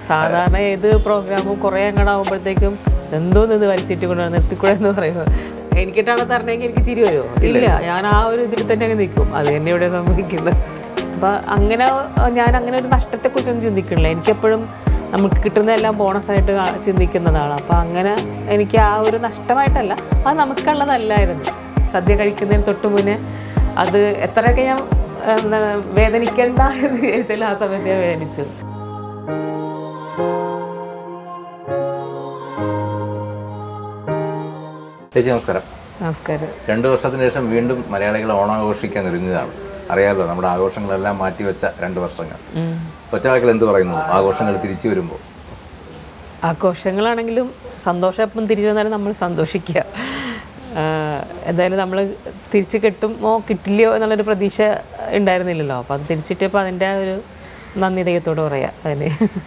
സാധാരണ ഏത് പ്രോഗ്രാമും കുറേ അങ്ങോട്ടാകുമ്പോഴത്തേക്കും എന്തോന്ന് ഇത് വലിച്ചിട്ട് കൊണ്ടാണ് നിർത്തിക്കൂടെ എന്ന് പറയുമ്പോൾ എനിക്കിട്ടാണ് തരണമെങ്കിൽ എനിക്ക് ചിരി വരുമോ ഇല്ല ഞാൻ ആ ഒരു ഇതിൽ തന്നെ അങ്ങ് നിൽക്കും അത് തന്നെ ഇവിടെ സംഭവിക്കുന്നത് അപ്പം അങ്ങനെ ഞാൻ അങ്ങനെ ഒരു നഷ്ടത്തെക്കുറിച്ചൊന്നും ചിന്തിക്കണില്ല എനിക്കെപ്പോഴും നമുക്ക് കിട്ടുന്നതെല്ലാം ബോണസായിട്ട് കാ- ചിന്തിക്കുന്നതാണ് അപ്പം അങ്ങനെ എനിക്ക് ആ ഒരു നഷ്ടമായിട്ടല്ല അത് നമുക്കുള്ളതല്ലായിരുന്നു സദ്യ കഴിക്കുന്നതിന് തൊട്ട് മുന്നേ അത് എത്രയൊക്കെ ഞാൻ എന്താണ് വേദനിക്കണ്ട എന്ന് വിചാരിച്ചാലും ആ സമയത്ത് ഞാൻ വേദനിച്ചു ചേച്ചി നമസ്കാരം നമസ്കാരം രണ്ടു വർഷത്തിന് ശേഷം വീണ്ടും മലയാളികൾ ഓണാഘോഷിക്കാൻ ഒരുങ്ങുകയാണ് അറിയാമല്ലോ നമ്മുടെ ആഘോഷങ്ങളെല്ലാം മാറ്റിവെച്ച രണ്ട് വർഷങ്ങൾ ഒറ്റവാക്കിൽ എന്ത് പറയുന്നു ആഘോഷങ്ങൾ തിരിച്ചു വരുമ്പോൾ ആഘോഷങ്ങളാണെങ്കിലും സന്തോഷം എപ്പം തിരിച്ചു വന്നാലും നമ്മൾ സന്തോഷിക്കുക ആഹ് എന്തായാലും നമ്മൾ തിരിച്ച് കിട്ടുമോ കിട്ടില്ലയോ എന്നുള്ളൊരു പ്രതീക്ഷ ഉണ്ടായിരുന്നില്ലല്ലോ അപ്പോൾ അത് തിരിച്ചിട്ടപ്പോൾ അതിൻ്റെ ആ ഒരു നന്ദി ദൈവത്തോട് പറയാം അതിന്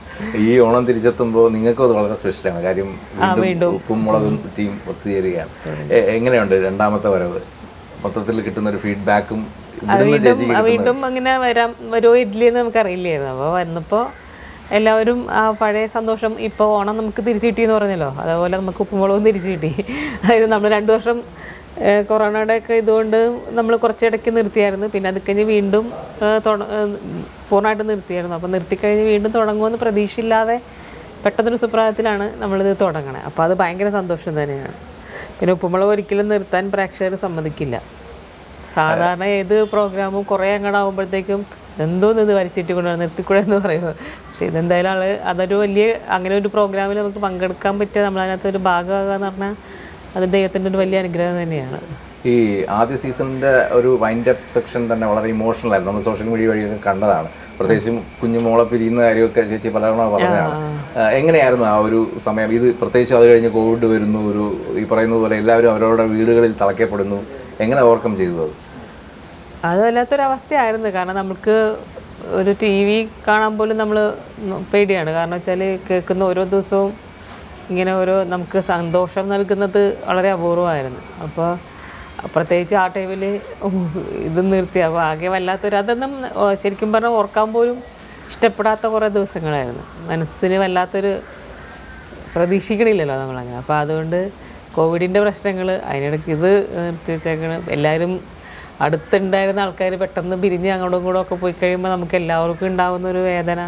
ഈ ഓണം തിരിച്ചെത്തുമ്പോൾ നിങ്ങൾക്കും അത് വളരെ സ്പെഷ്യലാണ് കാര്യം വീണ്ടും ഉപ്പും മുളകും ടീം ഒത്തുചേരുകയാണ് എ- എങ്ങനെയുണ്ട് രണ്ടാമത്തെ വരവ് മൊത്തത്തിൽ കിട്ടുന്ന ഒരു ഫീഡ്ബാക്കും ഇവിടുന്ന് ചേച്ചി ആ വീണ്ടും അങ്ങനെ വരാം വരുമോ ഇഡ്ഡലിയെന്ന് നമുക്കറിയില്ലായിരുന്നു അപ്പോൾ വന്നപ്പോൾ എല്ലാവരും ആ പഴയ സന്തോഷം ഇപ്പോൾ ഓണം നമുക്ക് തിരിച്ചു കിട്ടിയെന്ന് പറഞ്ഞല്ലോ അതേപോലെ നമുക്ക് ഉപ്പുമുളകും തിരിച്ചു കിട്ടി അതായത് നമ്മൾ രണ്ട് വർഷം ഏഹ്, കൊറോണയുടെ ഒക്കെ ഇതുകൊണ്ട് നമ്മൾ കുറച്ചിടയ്ക്ക് നിർത്തിയായിരുന്നു പിന്നെ അത് കഴിഞ്ഞ് വീണ്ടും ഏഹ്, തുട- ഏഹ്, പൂർണ്ണമായിട്ട് നിർത്തിയായിരുന്നു അപ്പോൾ നിർത്തിക്കഴിഞ്ഞ് വീണ്ടും തുടങ്ങുമെന്ന് പ്രതീക്ഷയില്ലാതെ പെട്ടെന്നൊരു സുപ്രഭാതത്തിലാണ് നമ്മളിത് തുടങ്ങണത് അപ്പോൾ അത് ഭയങ്കര സന്തോഷം തന്നെയാണ് പിന്നെ ഉപ്പുമുളക് ഒരിക്കലും നിർത്താൻ പ്രേക്ഷകർ സമ്മതിക്കില്ല സാധാരണ ഏത് പ്രോഗ്രാമും കുറേ അങ്ങോട്ടാകുമ്പോഴത്തേക്കും എന്തോന്ന് ഇത് വലിച്ചിട്ട് കൊണ്ടാണ് നിർത്തിക്കൂടെ എന്ന് പറയുമ്പോൾ പക്ഷേ ഇതെന്തായാലും ആള് അതൊരു വലിയ അങ്ങനെ ഒരു പ്രോഗ്രാമിൽ നമുക്ക് പങ്കെടുക്കാൻ പറ്റിയ നമ്മളതിനകത്ത് ഒരു ഭാഗമാകുക എന്ന് പറഞ്ഞാൽ അത് ദൈവത്തിൻ്റെ ഒരു വലിയ അനുഗ്രഹം തന്നെയാണ് ഈ ആദ്യ സീസണിന്റെ ഒരു വൈൻഡ് അപ്പ് സെക്ഷൻ തന്നെ വളരെ ഇമോഷണൽ ആയിരുന്നു നമ്മൾ സോഷ്യൽ മീഡിയ വഴിയൊക്കെ കണ്ടതാണ് പ്രത്യേകിച്ചും കുഞ്ഞുമോളെ പിരിയുന്ന കാര്യമൊക്കെ ചേച്ചി പലതവണ പറഞ്ഞതാണ് ആ, എങ്ങനെയായിരുന്നു ആ ഒരു സമയം ഇത് പ്രത്യേകിച്ച് അത് കഴിഞ്ഞ് കോവിഡ് വരുന്നു ഒരു ഈ പറയുന്നത് പോലെ എല്ലാവരും അവരവരുടെ വീടുകളിൽ തളയ്ക്കപ്പെടുന്നു എങ്ങനെ ഓവർകം ചെയ്തു അത് അത് വല്ലാത്തൊരവസ്ഥയായിരുന്നു കാരണം നമുക്ക് ഒരു ടി വി കാണാൻ പോലും നമ്മൾ പേടിയാണ് കാരണം വെച്ചാൽ കേൾക്കുന്ന ഓരോ ദിവസവും ഇങ്ങനെ ഓരോ നമുക്ക് സന്തോഷം നൽകുന്നത് വളരെ അപൂർവമായിരുന്നു അപ്പോൾ പ്രത്യേകിച്ച് ആ ടൈമിൽ ഇത് നിർത്തി അപ്പോൾ ആകെ വല്ലാത്തൊരു അതൊന്നും ഓ, ശരിക്കും പറഞ്ഞാൽ ഓർക്കാൻ പോലും ഇഷ്ടപ്പെടാത്ത കുറേ ദിവസങ്ങളായിരുന്നു മനസ്സിന് വല്ലാത്തൊരു പ്രതീക്ഷിക്കണില്ലല്ലോ നമ്മളങ്ങനെ അപ്പോൾ അതുകൊണ്ട് കോവിഡിൻ്റെ പ്രശ്നങ്ങൾ അതിനിടയ്ക്ക് ഇത് നിർത്തിവെച്ചേക്കണം എല്ലാവരും അടുത്തുണ്ടായിരുന്ന ആൾക്കാർ പെട്ടെന്ന് പിരിഞ്ഞ് അങ്ങോട്ടും ഇങ്ങോട്ടും ഒക്കെ പോയി കഴിയുമ്പോൾ നമുക്ക് എല്ലാവർക്കും ഉണ്ടാകുന്ന ഒരു വേദന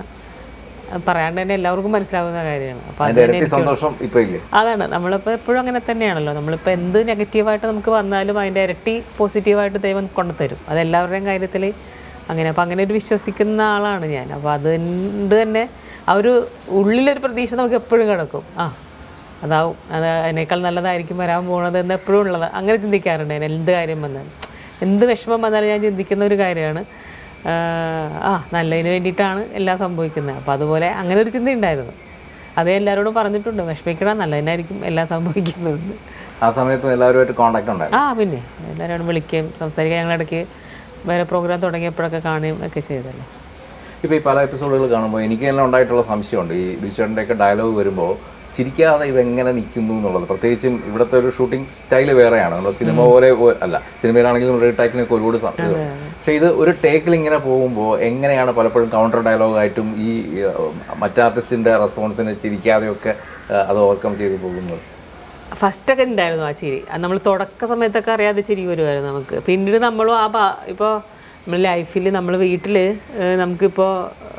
അത് പറയാണ്ട് തന്നെ എല്ലാവർക്കും മനസ്സിലാവുന്ന കാര്യമാണ് അപ്പോൾ അത് അതിന്റെ ഇരട്ടി സന്തോഷം ഇപ്പൊ ഇല്ലേ അതാണ് നമ്മളിപ്പോൾ എപ്പോഴും അങ്ങനെ തന്നെയാണല്ലോ നമ്മളിപ്പോൾ എന്ത് നെഗറ്റീവായിട്ട് നമുക്ക് വന്നാലും അതിൻ്റെ ഇരട്ടി പോസിറ്റീവായിട്ട് ദൈവം കൊണ്ടുതരും അത് എല്ലാവരുടെയും കാര്യത്തിൽ അങ്ങനെ അപ്പോൾ അങ്ങനെ ഒരു വിശ്വസിക്കുന്ന ആളാണ് ഞാൻ അപ്പോൾ അതുകൊണ്ട് തന്നെ ആ ഒരു ഉള്ളിലൊരു പ്രതീക്ഷ നമുക്ക് എപ്പോഴും കിടക്കും ആ അതാവും അത് അതിനേക്കാൾ നല്ലതായിരിക്കും വരാൻ പോകുന്നത് എന്ന് എപ്പോഴും ഉള്ളത് അങ്ങനെ ചിന്തിക്കാറുണ്ട് ഞാൻ എന്ത് കാര്യം വന്നാലും എന്ത് വിഷമം വന്നാലും ഞാൻ ചിന്തിക്കുന്ന ഒരു കാര്യമാണ് ആഹ് ആ നല്ലതിന് വേണ്ടിയിട്ടാണ് എല്ലാം സംഭവിക്കുന്നത് അപ്പോൾ അതുപോലെ അങ്ങനെ ഒരു ചിന്ത ഉണ്ടായിരുന്നു അത് എല്ലാവരോടും പറഞ്ഞിട്ടുണ്ട് വിഷമിക്കണം നല്ലതിനായിരിക്കും എല്ലാം സംഭവിക്കുന്നത് ആ സമയത്തും എല്ലാവരുമായിട്ട് കോണ്ടാക്ട് ഉണ്ടായിരുന്നു ആ പിന്നെ എല്ലാവരോടും വിളിക്കുകയും സംസാരിക്കുകയും ഞങ്ങളിടയ്ക്ക് വേറെ പ്രോഗ്രാം തുടങ്ങിയപ്പോഴൊക്കെ കാണുകയും ഒക്കെ ചെയ്തല്ലോ ഇപ്പോൾ ഈ പല എപ്പിസോഡുകൾ കാണുമ്പോൾ എനിക്ക് തന്നെ ഉണ്ടായിട്ടുള്ള സംശയമുണ്ട് ഈ ബിച്ചേട്ടൻ്റെ ഒക്കെ ഡയലോഗ് വരുമ്പോൾ ചിരിക്കാതെ ഇതെങ്ങനെ നിൽക്കുന്നു എന്നുള്ളത് പ്രത്യേകിച്ചും ഇവിടുത്തെ ഒരു ഷൂട്ടിംഗ് സ്റ്റൈൽ വേറെയാണ് നമ്മുടെ സിനിമ പോലെ ഒ- അല്ല സിനിമയിലാണെങ്കിലും ഒരു ടേക്കിനൊക്കെ ഒരുപാട് സം- ഇത് പക്ഷേ ഇത് ഒരു ടേക്കിൽ ഇങ്ങനെ പോകുമ്പോൾ എങ്ങനെയാണ് പലപ്പോഴും കൗണ്ടർ ഡയലോഗായിട്ടും ഈ ഏഹ്, മറ്റ് ആർട്ടിസ്റ്റിൻ്റെ റെസ്പോൺസിന് ചിരിക്കാതെയൊക്കെ ഏഹ്, അത് ഓവർകം ചെയ്ത് പോകുന്നത് ഫസ്റ്റൊക്കെ ഉണ്ടായിരുന്നു ആ ചിരി അത് നമ്മൾ തുടക്ക സമയത്തൊക്കെ അറിയാതെ ചിരി വരുമായിരുന്നു നമുക്ക് പിന്നീട് നമ്മളും ആ ഭാ ഇപ്പോൾ നമ്മൾ ലൈഫിൽ നമ്മൾ വീട്ടിൽ നമുക്കിപ്പോൾ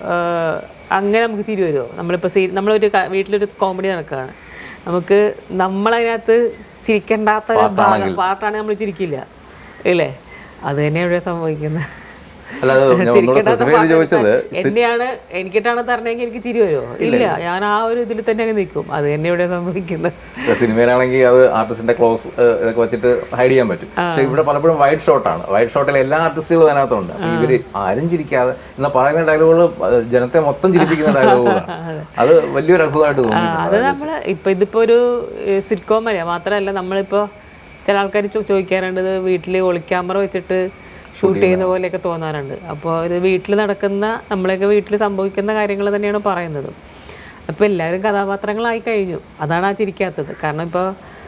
അങ്ങനെ നമുക്ക് ചിരി വരുമോ നമ്മളിപ്പോൾ സീ നമ്മളൊരു ക- വീട്ടിലൊരു കോമഡി നടക്കുകയാണ് നമുക്ക് നമ്മളതിനകത്ത് ചിരിക്കേണ്ടാത്ത ഒരു ഭാഗം പാട്ടാണെങ്കിൽ നമ്മൾ ചിരിക്കില്ല ഇല്ലേ അത് തന്നെയാണ് ഇവിടെ സംഭവിക്കുന്നത് അല്ല അത് ഞാൻ ഒന്നുകൂടെ സ്പെസിഫൈ ചെയ്ത് ചോദിച്ചത് എന്നെയാണ് എനിക്കിട്ടാണ് തരണമെങ്കിൽ എനിക്ക് ചിരി വരുമോ ഇല്ല ഞാൻ ആ ഒരു ഇതിൽ തന്നെ അങ്ങ് നിൽക്കും അത് തന്നെ ഇവിടെ സംഭവിക്കുന്നത് ഇപ്പൊ സിനിമയിലാണെങ്കിൽ അത് ആർട്ടിസ്റ്റിന്റെ ക്ലോസ് ഇതൊക്കെ വെച്ചിട്ട് ഹൈഡ് ചെയ്യാൻ പറ്റും പക്ഷെ ഇവിടെ പലപ്പോഴും വൈഡ് ഷോട്ടാണ് വൈഡ് ഷോട്ടിൽ എല്ലാ ആർട്ടിസ്റ്റുകളും അതിനകത്തുണ്ട് അപ്പൊ ഇവര് ആരും ചിരിക്കാതെ എന്നാ പറയുന്ന ഡയലോഗുകൾ ജനത്തെ മൊത്തം ചിരിപ്പിക്കുന്ന ഡയലോഗുകളാണ് അത് വലിയൊരു അത്ഭുതമായിട്ട് തോന്നി അത് നമ്മൾ ഇപ്പം ഇതിപ്പോൾ ഒരു സിറ്റ്കോം വരെയാ മാത്രമല്ല നമ്മളിപ്പോൾ ചില ആൾക്കാർ ചോദിക്കാറുണ്ട് ഇത് വീട്ടിൽ ഒളിക്യാമറ വെച്ചിട്ട് ഷൂട്ട് ചെയ്യുന്ന പോലെയൊക്കെ തോന്നാറുണ്ട് അപ്പോൾ ഇത് വീട്ടിൽ നടക്കുന്ന നമ്മളെയൊക്കെ വീട്ടിൽ സംഭവിക്കുന്ന കാര്യങ്ങൾ തന്നെയാണ് പറയുന്നത് അപ്പോൾ എല്ലാവരും കഥാപാത്രങ്ങളായി കഴിഞ്ഞു അതാണ് ആ ചിരിക്കാത്തത് കാരണം ഇപ്പോൾ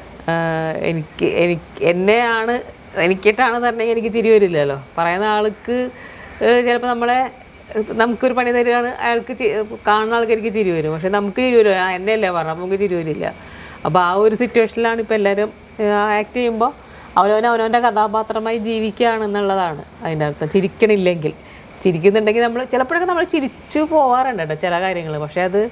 എനിക്ക് എനിക്ക് എന്നെയാണ് എനിക്കിട്ടാണ് തരണമെങ്കിൽ എനിക്ക് ചിരി വരില്ലല്ലോ പറയുന്ന ആൾക്ക് ചിലപ്പോൾ നമ്മളെ നമുക്കൊരു പണി തരികയാണ് അയാൾക്ക് ചി- കാണുന്ന ആൾക്കാർക്ക് ചിരി വരും പക്ഷെ നമുക്ക് ചിരി വരും ആ, എന്നെയല്ലേ പറഞ്ഞ നമുക്ക് ചിരി വരില്ല അപ്പോൾ ആ ഒരു സിറ്റുവേഷനിലാണ് ഇപ്പോൾ എല്ലാവരും ആക്ട് ചെയ്യുമ്പോൾ അവനവൻ അവനവൻ്റെ കഥാപാത്രമായി ജീവിക്കുകയാണെന്നുള്ളതാണ് അതിൻ്റെ അർത്ഥം ചിരിക്കണില്ലെങ്കിൽ ചിരിക്കുന്നുണ്ടെങ്കിൽ നമ്മൾ ചിലപ്പോഴൊക്കെ നമ്മൾ ചിരിച്ചു പോവാറുണ്ട് കേട്ടോ ചില കാര്യങ്ങൾ പക്ഷേ അത്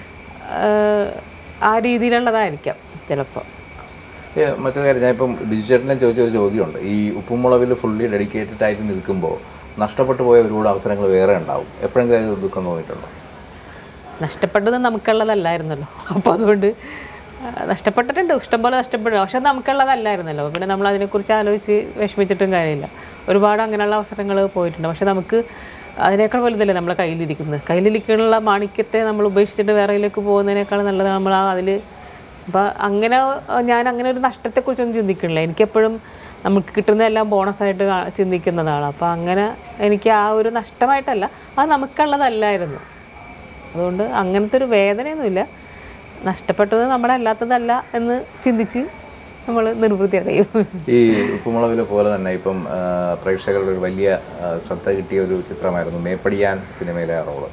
ആഹ്, ആ രീതിയിലുള്ളതായിരിക്കാം ചിലപ്പോൾ ഏ, മറ്റൊരു കാര്യം ഞാൻ ഇപ്പം ബിജു ചേട്ടനെ ചോദിച്ച ഒരു ചോദ്യമുണ്ട് ഈ ഉപ്പുമുളവിൽ ഫുള്ളി ഡെഡിക്കേറ്റഡ് ആയിട്ട് നിൽക്കുമ്പോൾ നഷ്ടപ്പെട്ടു പോയ ഒരുപാട് അവസരങ്ങൾ വേറെ ഉണ്ടാവും എപ്പോഴെങ്കിലും അത് ദുഃഖം തോന്നിയിട്ടുണ്ടോ നഷ്ടപ്പെട്ടത് നമുക്കുള്ളതല്ലായിരുന്നല്ലോ അപ്പോൾ അതുകൊണ്ട് ആ, നഷ്ടപ്പെട്ടിട്ടുണ്ട് ഇഷ്ടംപോലെ നഷ്ടപ്പെട്ടു പക്ഷെ നമുക്കുള്ളതല്ലായിരുന്നല്ലോ അപ്പോൾ പിന്നെ നമ്മൾ അതിനെക്കുറിച്ച് ആലോചിച്ച് വിഷമിച്ചിട്ടും കാര്യമില്ല ഒരുപാട് അങ്ങനെയുള്ള അവസരങ്ങൾ പോയിട്ടുണ്ട് പക്ഷെ നമുക്ക് അതിനേക്കാൾ വലുതല്ലേ നമ്മളെ കയ്യിലിരിക്കുന്നത് കയ്യിലിരിക്കാനുള്ള മാണിക്യത്തെ നമ്മൾ ഉപേക്ഷിച്ചിട്ട് വേറെയിലേക്ക് പോകുന്നതിനേക്കാൾ നല്ലത് നമ്മൾ ആ അതിൽ അപ്പോൾ അങ്ങനെ ആ, ഞാൻ അങ്ങനെ ഒരു നഷ്ടത്തെക്കുറിച്ചൊന്നും ചിന്തിക്കണില്ല എനിക്കെപ്പോഴും നമുക്ക് കിട്ടുന്നതെല്ലാം ബോണസായിട്ട് കാ- ചിന്തിക്കുന്നതാണ് അപ്പോൾ അങ്ങനെ എനിക്ക് ആ ഒരു നഷ്ടമായിട്ടല്ല അത് നമുക്കുള്ളതല്ലായിരുന്നു അതുകൊണ്ട് അങ്ങനത്തെ ഒരു വേദനയൊന്നുമില്ല നഷ്ടപ്പെട്ടത് നമ്മുടെ അല്ലാത്തതല്ല എന്ന് ചിന്തിച്ച് നമ്മൾ നിർവൃത്തി അടയും ഈ ഉപ്പുമുളവിലെ പോലെ തന്നെ ഇപ്പം ആ, പ്രേക്ഷകരുടെ ഒരു വലിയ ആ, ശ്രദ്ധ കിട്ടിയ ഒരു ചിത്രമായിരുന്നു മേപ്പടിയാൻ സിനിമയിലെ ആ റോള്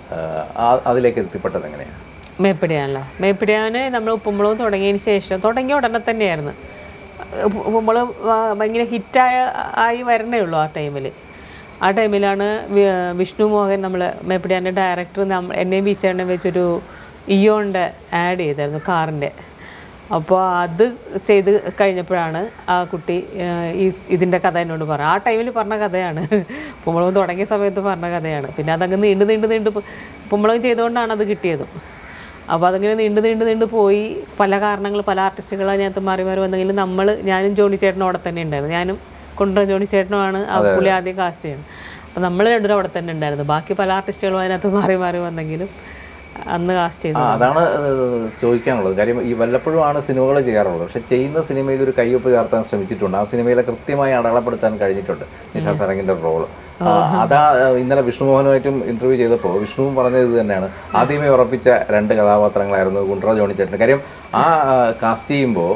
ആ, അതിലേക്ക് എത്തിപ്പെട്ടത് എങ്ങനെയാണ് മേപ്പിടിയാണല്ലോ മേപ്പിടിയാന് നമ്മൾ ഉപ്പുമുളക് തുടങ്ങിയതിന് ശേഷം തുടങ്ങിയ ഉടനെ തന്നെയായിരുന്നു ഉപ്പ് ഉപ്പുമുളക് വ- ഭയങ്കര ഹിറ്റായ ആയി വരണേ ഉള്ളൂ ആ ടൈമിൽ ആ ടൈമിലാണ് വി- വിഷ്ണു മോഹൻ നമ്മൾ മേപ്പിടിയാൻ്റെ ഡയറക്ടർ നമ്മ എന്നെയും ബീച്ചേണ്ണയും വെച്ചൊരു ഇയോണിൻ്റെ ആഡ് ചെയ്തായിരുന്നു കാറിൻ്റെ അപ്പോൾ അത് ചെയ്ത് കഴിഞ്ഞപ്പോഴാണ് ആ കുട്ടി ആ, ഈ ഇതിൻ്റെ കഥ എന്നോട് പറഞ്ഞത് ആ ടൈമിൽ പറഞ്ഞ കഥയാണ് ഉപ്പുമുളക് തുടങ്ങിയ സമയത്ത് പറഞ്ഞ കഥയാണ് പിന്നെ അതങ്ങ് നീണ്ട് നീണ്ട് നീണ്ട് പോ- ഉപ്പുമുളക് ചെയ്തുകൊണ്ടാണ് അത് കിട്ടിയതും അപ്പോൾ അതിങ്ങനെ നീണ്ട് നീണ്ട് നീണ്ട് പോയി പല കാരണങ്ങൾ പല ആർട്ടിസ്റ്റുകൾ അതിനകത്ത് മാറി മാറി വന്നെങ്കിലും നമ്മൾ ഞാനും ജോണി ചേട്ടനും അവിടെ തന്നെ ഉണ്ടായിരുന്നു ഞാനും കൊണ്ടുവ ജോണി ചേട്ടനുമാണ് ആ പുള്ളി ആദ്യം കാസ്റ്റ് ചെയ്യുന്നത് അപ്പോൾ നമ്മൾ രണ്ടുപേരും അവിടെ തന്നെ ഉണ്ടായിരുന്നു ബാക്കി പല ആർട്ടിസ്റ്റുകളും അതിനകത്ത് മാറി മാറി വന്നെങ്കിലും അന്ന് കാസ്റ്റ് ചെയ്തു ആ അതാണ് ഏഹ്, ചോദിക്കാനുള്ളത് കാര്യം ഈ വല്ലപ്പോഴും ആണ് സിനിമകൾ ചെയ്യാറുള്ളത് പക്ഷെ ചെയ്യുന്ന സിനിമയിൽ ഒരു കയ്യൊപ്പ് ചേർത്താൻ ശ്രമിച്ചിട്ടുണ്ട് ആ സിനിമയിലെ കൃത്യമായി അടയാളപ്പെടുത്താൻ കഴിഞ്ഞിട്ടുണ്ട് നിഷാ സരങ്ങിന്റെ റോള് അതാ ഏഹ്, ഇന്നലെ വിഷ്ണുമോഹനുമായിട്ടും ഇന്റർവ്യൂ ചെയ്തപ്പോൾ വിഷ്ണുവും പറഞ്ഞത് ഇത് തന്നെയാണ് ആദ്യമേ ഉറപ്പിച്ച രണ്ട് കഥാപാത്രങ്ങളായിരുന്നു കുണ്ട്ര ജോണി ചേട്ടൻ കാര്യം ആ കാസ്റ്റ് ചെയ്യുമ്പോൾ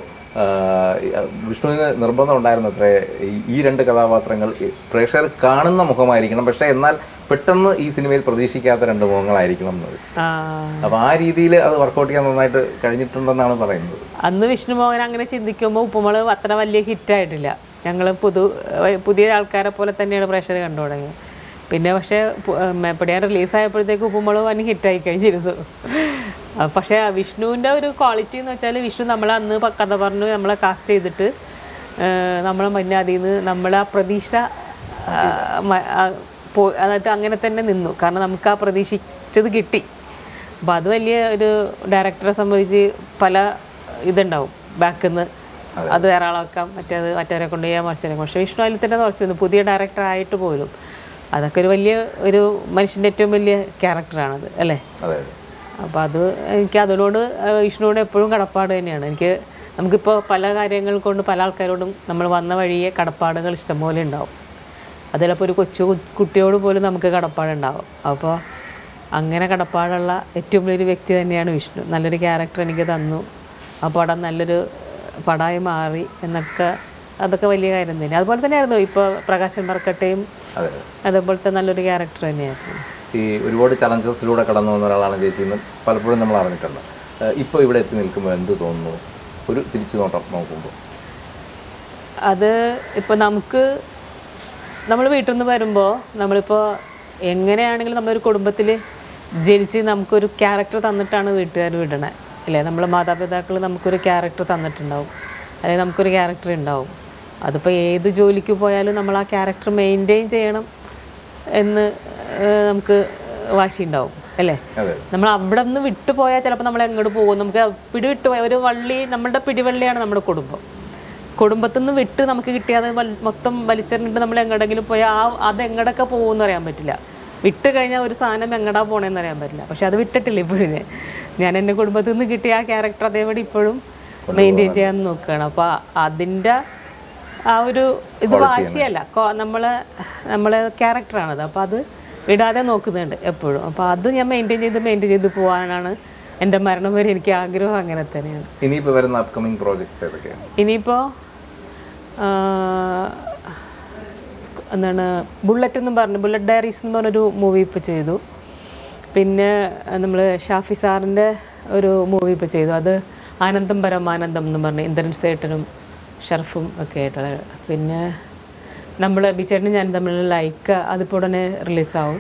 വിഷ്ണുവിന് നിർബന്ധം ഉണ്ടായിരുന്നു അത്രേ ഈ- ഈ രണ്ട് കഥാപാത്രങ്ങൾ ഈ പ്രേക്ഷകർ കാണുന്ന മുഖമായിരിക്കണം പക്ഷേ എന്നാൽ പെട്ടെന്ന് ഈ സിനിമയിൽ പ്രതീക്ഷിക്കാത്ത രണ്ട് മുഖങ്ങളായിരിക്കണം എന്ന് വെച്ചു ആ, അപ്പൊ ആ രീതിയിൽ അത് വർക്കൗട്ട് ചെയ്യാൻ നന്നായിട്ട് കഴിഞ്ഞിട്ടുണ്ടെന്നാണ് പറയുന്നത് അന്ന് വിഷ്ണുമോഹൻ അങ്ങനെ ചിന്തിക്കുമ്പോൾ ഉപ്പുമുളക് അത്ര വലിയ ഹിറ്റായിട്ടില്ല ഞങ്ങൾ പുതു ഏഹ് പുതിയ ആൾക്കാരെ പോലെ തന്നെയാണ് പ്രേക്ഷകർ കണ്ടു തുടങ്ങിയത് പിന്നെ പക്ഷേ മേപ്പടിയാൻ റിലീസായപ്പോഴത്തേക്ക് ഉപ്പുമുളക് വൻ ഹിറ്റായി കഴിഞ്ഞിരുന്നു ആ, പക്ഷേ ആ വിഷ്ണുവിൻ്റെ ഒരു ക്വാളിറ്റി എന്ന് വെച്ചാൽ വിഷ്ണു നമ്മളെ അന്ന് പ- കഥ പറഞ്ഞു നമ്മളെ കാസ്റ്റ് ചെയ്തിട്ട് ഏഹ് നമ്മളെ മുന്നേ അതിൽ നിന്ന് നമ്മളെ ആ പ്രതീക്ഷ ആ, മ- ആ, പോ- അതായത് അങ്ങനെ തന്നെ നിന്നു കാരണം നമുക്ക് ആ പ്രതീക്ഷിച്ചത് കിട്ടി അപ്പോൾ അത് വലിയ ഒരു ഡയറക്ടറെ സംബന്ധിച്ച് പല ഇതുണ്ടാവും ബാക്കിൽ നിന്ന് അത് വേറെ ആളാക്കാം മറ്റേത് മറ്റവരെ കൊണ്ട് ചെയ്യാൻ മറിച്ചേക്കാം പക്ഷേ വിഷ്ണു അതിൽ തന്നെ കുറച്ച് വന്നു പുതിയ ഡയറക്ടർ ആയിട്ട് പോലും അതൊക്കെ ഒരു വലിയ ഒരു മനുഷ്യൻ്റെ ഏറ്റവും വലിയ ക്യാരക്ടറാണത് അല്ലേ അതെ അതെ അപ്പോൾ അത് എനിക്ക് അതിനോട് ഏഹ് വിഷ്ണുവിനോട് എപ്പോഴും കടപ്പാട് തന്നെയാണ് എനിക്ക് നമുക്കിപ്പോൾ പല കാര്യങ്ങൾ കൊണ്ട് പല ആൾക്കാരോടും നമ്മൾ വന്ന വഴിയെ കടപ്പാടുകൾ ഇഷ്ടംപോലെ ഉണ്ടാവും അത് ചിലപ്പോൾ ഒരു കൊച്ചു കു- കുട്ടിയോട് പോലും നമുക്ക് കടപ്പാടുണ്ടാവും അപ്പോൾ അങ്ങനെ കടപ്പാടുള്ള ഏറ്റവും വലിയൊരു വ്യക്തി തന്നെയാണ് വിഷ്ണു നല്ലൊരു ക്യാരക്ടർ എനിക്ക് തന്നു ആ പടം നല്ലൊരു പടമായി മാറി എന്നൊക്കെ അതൊക്കെ വലിയ കാര്യം തന്നെ അതുപോലെ തന്നെയായിരുന്നു ഇപ്പോൾ പ്രകാശൻ മർക്കട്ടയും അതെ അതേപോലത്തെ നല്ലൊരു ക്യാരക്ടർ തന്നെയായിരുന്നു ഈ ഒരുപാട് ചലഞ്ചസിലൂടെ കടന്നു വന്ന ഒരാളാണ് ചേച്ചി എന്ന് പലപ്പോഴും നമ്മൾ അറിഞ്ഞിട്ടുണ്ട് ഇപ്പോൾ ഇവിടെ എത്തി നിൽക്കുമ്പോൾ എന്ത് തോന്നുന്നു ഒരു തിരിച്ചു നോട്ടം നോക്കുമ്പോൾ അത് ഇപ്പോൾ നമുക്ക് നമ്മൾ വീട്ടിൽ നിന്ന് വരുമ്പോൾ നമ്മളിപ്പോൾ എങ്ങനെയാണെങ്കിലും നമ്മളൊരു കുടുംബത്തിൽ ജനിച്ച് നമുക്കൊരു ക്യാരക്ടർ തന്നിട്ടാണ് വീട്ടുകാർ വിടണേ അല്ലേ നമ്മളെ മാതാപിതാക്കൾ നമുക്കൊരു ക്യാരക്ടർ തന്നിട്ടുണ്ടാവും അല്ലെങ്കിൽ നമുക്കൊരു ക്യാരക്ടർ ഉണ്ടാവും അതിപ്പോൾ ഏത് ജോലിക്ക് പോയാലും നമ്മൾ ആ ക്യാരക്ടർ മെയിൻറ്റെയിൻ ചെയ്യണം എന്ന് ഏഹ്, നമുക്ക് വാശിയുണ്ടാവും അല്ലേ അതെ നമ്മൾ അവിടെ നിന്ന് വിട്ടു പോയാൽ ചിലപ്പോൾ നമ്മൾ എങ്ങോട്ട് പോകും നമുക്ക് പിടി വിട്ടു പോയ ഒരു വള്ളി നമ്മുടെ പിടിവള്ളിയാണ് നമ്മുടെ കുടുംബം കുടുംബത്തിൽ നിന്ന് വിട്ട് നമുക്ക് കിട്ടിയത് വൽ- മൊത്തം വലിച്ചെറിഞ്ഞിട്ട് നമ്മൾ എങ്ങോട്ടെങ്കിലും പോയാൽ ആ അത് എങ്ങടൊക്കെ പോകുമെന്ന് അറിയാൻ പറ്റില്ല വിട്ട് കഴിഞ്ഞാൽ ഒരു സാധനം എങ്ങടാ പോണേന്ന് അറിയാൻ പറ്റില്ല പക്ഷെ അത് വിട്ടിട്ടില്ല ഇപ്പോഴും ഞാൻ ഞാൻ എൻ്റെ കുടുംബത്തിൽ നിന്ന് കിട്ടിയ ആ ക്യാരക്ടർ അതേപടി ഇപ്പോഴും മെയിൻറ്റെയിൻ ചെയ്യാൻ നോക്കുകയാണ് അപ്പോൾ അതിൻ്റെ ആ ഒരു ഇത് വാശിയല്ല കൊ- നമ്മളെ നമ്മളെ ക്യാരക്ടറാണത് അപ്പോൾ അത് വിടാതെ നോക്കുന്നുണ്ട് എപ്പോഴും അപ്പോൾ അത് ഞാൻ മെയിൻറ്റെയിൻ ചെയ്ത് മെയിൻറ്റെയിൻ ചെയ്ത് പോകാനാണ് എൻ്റെ മരണം വരെ എനിക്ക് ആഗ്രഹം അങ്ങനെ തന്നെയാണ് ഇനിയിപ്പോൾ വരുന്ന അപ്കമിങ് പ്രോജക്ട്സ് ഏതൊക്കെയാണ് ഇനിയിപ്പോൾ എന്താണ് ബുള്ളറ്റ് എന്നും പറഞ്ഞു ബുള്ളറ്റ് ഡയറീസ് എന്ന് പറഞ്ഞൊരു മൂവി ഇപ്പോൾ ചെയ്തു പിന്നെ നമ്മൾ ഷാഫി സാറിൻ്റെ ഒരു മൂവി ഇപ്പോൾ ചെയ്തു അത് ആനന്ദം പരമാനന്ദം എന്ന് പറഞ്ഞ് ഇന്ദ്രൻ സേട്ടനും ഷർഫും ഒക്കെ ആയിട്ടുള്ള പിന്നെ നമ്മൾ ബിച്ചേട്ടനും ഞാൻ തമ്മിലുള്ള ലൈക്ക് അതിപ്പോൾ ഉടനെ റിലീസാവും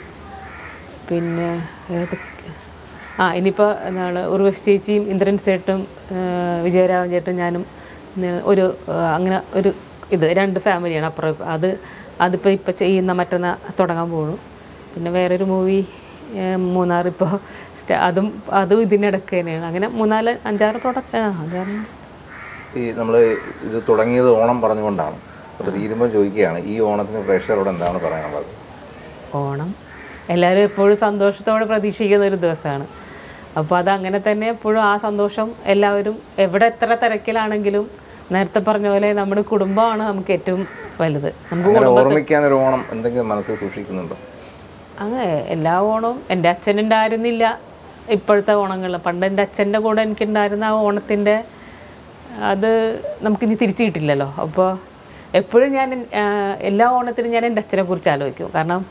പിന്നെ ഏതൊക്കെ ആ ഇനിയിപ്പോൾ എന്താണ് ഉർവശി ചേച്ചിയും ഇന്ദ്രൻ ചേട്ടും വിജയരാമൻ ചേട്ടും ഞാനും ഇന്ന് ഒരു ആ, അങ്ങനെ ഒരു ഇത് രണ്ട് ഫാമിലിയാണ് അപ്പുറം ഇപ്പുറം. അത് അതിപ്പോൾ ഇപ്പോൾ ചെയ്യുന്ന മറ്റന്നാ തുടങ്ങാൻ പോകുന്നു പിന്നെ വേറൊരു മൂവി മൂന്നാർ ഇപ്പോൾ അതും അതും ഇതിനിടയ്ക്ക് തന്നെയാണ് അങ്ങനെ മൂന്നാല് അഞ്ചാറ് പ്രോഡക്റ്റ് ആ അതാണ് ഈ നമ്മൾ ഇത് തുടങ്ങിയത് ഓണം പറഞ്ഞുകൊണ്ടാണ് അപ്പോൾ തീരുമ്പോൾ ചോദിക്കുകയാണ് ഈ ഓണത്തിന് പ്രേക്ഷകരോട് എന്താണ് പറയാനുള്ളത് ഓണം എല്ലാവരും എപ്പോഴും സന്തോഷത്തോടെ പ്രതീക്ഷിക്കുന്ന ഒരു ദിവസമാണ് അപ്പോൾ അത് അങ്ങനെ തന്നെ എപ്പോഴും ആ സന്തോഷം എല്ലാവരും എവിടെ എത്ര തിരക്കിലാണെങ്കിലും നേരത്തെ പറഞ്ഞ പോലെ നമ്മുടെ കുടുംബമാണ് നമുക്ക് ഏറ്റവും വലുത് നമുക്ക് അങ്ങനെ ഓർമ്മിക്കാൻ ഒരു ഓണം എന്തെങ്കിലും മനസ്സിൽ സൂക്ഷിക്കുന്നുണ്ടോ അങ്ങനെ എല്ലാ ഓണവും എൻ്റെ അച്ഛനുണ്ടായിരുന്നില്ല ഇപ്പോഴത്തെ ഓണങ്ങളിൽ പണ്ട് എൻ്റെ അച്ഛൻ്റെ കൂടെ എനിക്കുണ്ടായിരുന്ന ആ ഓണത്തിൻ്റെ അത് നമുക്കിനി തിരിച്ചു കിട്ടില്ലല്ലോ അപ്പോൾ എപ്പോഴും ഞാൻ ആ, എല്ലാ ഓണത്തിനും ഞാൻ എൻ്റെ അച്ഛനെ കുറിച്ച് ആലോചിക്കും കാരണം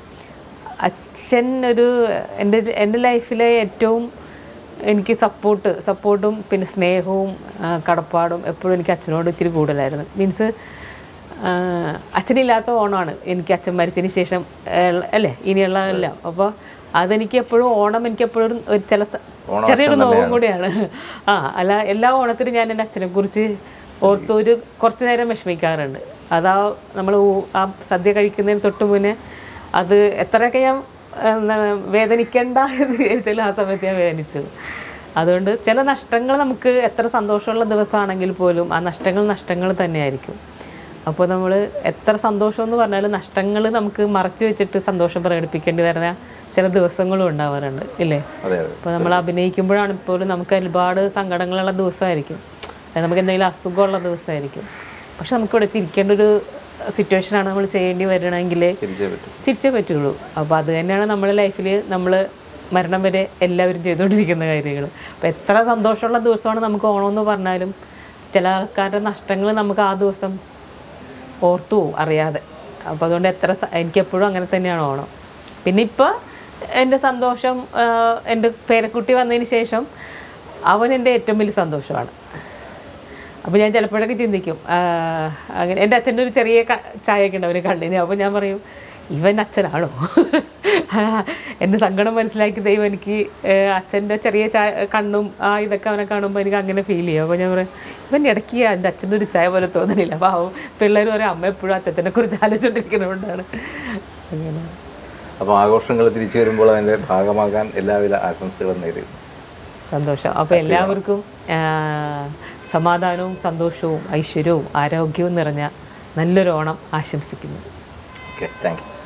അച്ഛൻ ഒരു എൻ്റെ എൻ്റെ ലൈഫിലെ ഏറ്റവും എനിക്ക് സപ്പോർട്ട് സപ്പോർട്ടും പിന്നെ സ്നേഹവും ആ, കടപ്പാടും എപ്പോഴും എനിക്ക് അച്ഛനോട് ഇത്തിരി കൂടുതലായിരുന്നു മീൻസ് അച്ഛനില്ലാത്ത ഓണമാണ് എനിക്ക് അച്ഛൻ മരിച്ചതിന് ശേഷം ഏഹ്, അല്ലേ ഇനിയുള്ള എല്ലാം അപ്പോൾ അതെനിക്ക് എപ്പോഴും ഓണം എനിക്ക് എപ്പോഴും ഒരു ചില സ- ചെറിയൊരു നോവും കൂടിയാണ് ആ അല്ല എല്ലാ ഓണത്തിനും ഞാൻ എൻ്റെ അച്ഛനെ കുറിച്ച് ഓർത്ത് ഒരു കുറച്ച് നേരം വിഷമിക്കാറുണ്ട് അതാ നമ്മൾ ആ സദ്യ കഴിക്കുന്നതിന് തൊട്ട് മുന്നേ അത് എത്രയൊക്കെ ഞാൻ എന്താണ് വേദനിക്കണ്ട എന്ന് വിചാരിച്ചാലും ആ സമയത്ത് ഞാൻ വേദനിച്ചത് അതുകൊണ്ട് ചില നഷ്ടങ്ങൾ നമുക്ക് എത്ര സന്തോഷമുള്ള ദിവസമാണെങ്കിൽ പോലും ആ നഷ്ടങ്ങൾ നഷ്ടങ്ങൾ തന്നെയായിരിക്കും അപ്പോൾ നമ്മൾ എത്ര സന്തോഷം എന്ന് പറഞ്ഞാലും നഷ്ടങ്ങൾ നമുക്ക് മറച്ചു വെച്ചിട്ട് സന്തോഷം പ്രകടിപ്പിക്കേണ്ടി വരുന്ന ചില ദിവസങ്ങളും ഉണ്ടാവാറുണ്ട് ഇല്ലേ അതെ അതെ അപ്പോൾ നമ്മൾ അഭിനയിക്കുമ്പോഴാണ് പോലും നമുക്ക് ഒരുപാട് സങ്കടങ്ങളുള്ള ദിവസമായിരിക്കും അതായത് നമുക്ക് എന്തെങ്കിലും അസുഖമുള്ള ദിവസമായിരിക്കും പക്ഷെ നമുക്കിവിടെ ചിരിക്കേണ്ട ഒരു സിറ്റുവേഷനാണ് നമ്മൾ ചെയ്യേണ്ടി വരണമെങ്കിൽ ചിരിച്ചേ പറ്റും ചിരിച്ചേ പറ്റുള്ളൂ അപ്പോൾ അത് തന്നെയാണ് നമ്മുടെ ലൈഫിൽ നമ്മൾ മരണം വരെ എല്ലാവരും ചെയ്തുകൊണ്ടിരിക്കുന്ന കാര്യങ്ങൾ അപ്പോൾ എത്ര സന്തോഷമുള്ള ദിവസമാണ് നമുക്ക് ഓണമെന്ന് പറഞ്ഞാലും ചില ആൾക്കാരുടെ നഷ്ടങ്ങൾ നമുക്ക് ആ ദിവസം ഓർത്തു പോവും അറിയാതെ അപ്പോൾ അതുകൊണ്ട് എത്ര സ- എനിക്കെപ്പോഴും അങ്ങനെ തന്നെയാണ് ഓണം പിന്നെ ഇപ്പോൾ എൻ്റെ സന്തോഷം ആ, എൻ്റെ പേരക്കുട്ടി വന്നതിന് ശേഷം അവൻ എൻ്റെ ഏറ്റവും വലിയ സന്തോഷമാണ് അപ്പോൾ ഞാൻ ചിലപ്പോഴൊക്കെ ചിന്തിക്കും ആ, അങ്ങനെ എൻ്റെ അച്ഛൻ്റെ ഒരു ചെറിയ ക- ചായയൊക്കെ ഉണ്ട് അവന് കണ്ണിന് അപ്പോൾ ഞാൻ പറയും ഇവൻ അച്ഛനാണോ എൻ്റെ സങ്കടം മനസ്സിലാക്കി ദൈവം എനിക്ക് അച്ഛൻ്റെ ചെറിയ ചായ കണ്ണും ആ ഇതൊക്കെ അവനെ കാണുമ്പോൾ എനിക്ക് അങ്ങനെ ഫീൽ ചെയ്യും അപ്പോൾ ഞാൻ പറയും ഇവൻ ഇടയ്ക്ക് എൻ്റെ അച്ഛൻ്റെ ഒരു ചായ പോലെ തോന്നണില്ല അപ്പോൾ അവൻ പിള്ളേർ പറയും അമ്മ എപ്പോഴും അച്ഛനെ കുറിച്ച് ആലോചിച്ചുകൊണ്ടിരിക്കുന്നതുകൊണ്ടാണ് അങ്ങനെ അപ്പോൾ ആഘോഷങ്ങൾ തിരിച്ചു വരുമ്പോൾ അതിൻ്റെ ഭാഗമാകാൻ എല്ലാവിധ ആശംസകളും നേരിടും സന്തോഷം അപ്പോൾ എല്ലാവർക്കും ആ, സമാധാനവും സന്തോഷവും ഐശ്വര്യവും ആരോഗ്യവും നിറഞ്ഞ നല്ലൊരു ഓണം ആശംസിക്കുന്നു ഓക്കെ താങ്ക് യു